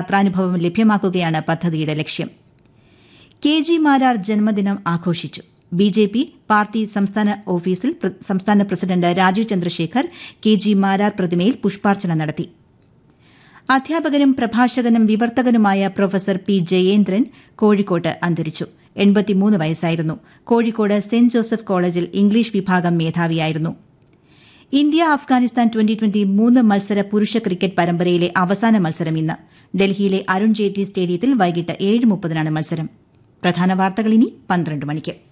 യാത്രാനുഭവം ലഭ്യമാക്കുകയാണ് പദ്ധതിയുടെ ലക്ഷ്യം കെ ജി മാരാർ ജന്മദിനം ആഘോഷിച്ചു ബി ജെ പി പാർട്ടി സംസ്ഥാന ഓഫീസിൽ പ്ര- സംസ്ഥാന president Rajeev Chandrasekhar K G Marar പ്രതിമയിൽ പുഷ്പാർച്ചന നടത്തി അധ്യാപകനും പ്രഭാഷകനും വിവർത്തകനുമായ പ്രൊഫസർ പി ജയേന്ദ്രൻ കോഴിക്കോട്ട് അന്തരിച്ചു എൺപത്തിമൂന്ന് വയസ്സായിരുന്നു കോഴിക്കോട് സെന്റ് ജോസഫ് കോളേജിൽ ഇംഗ്ലീഷ് വിഭാഗം മേധാവിയായിരുന്നു ഇന്ത്യ അഫ്ഗാനിസ്ഥാൻ ട്വന്റി ട്വന്റി മൂന്ന് മത്സര പുരുഷ ക്രിക്കറ്റ് പരമ്പരയിലെ അവസാന മത്സരം ഇന്ന് ഡൽഹിയിലെ അരുൺ ജെയ്റ്റ്ലി സ്റ്റേഡിയത്തിൽ വൈകിട്ട് ഏഴ് മുപ്പതിനാണ് മത്സരം പ്രധാന വാർത്തകൾ ഇനി പന്ത്രണ്ട് മണിക്ക്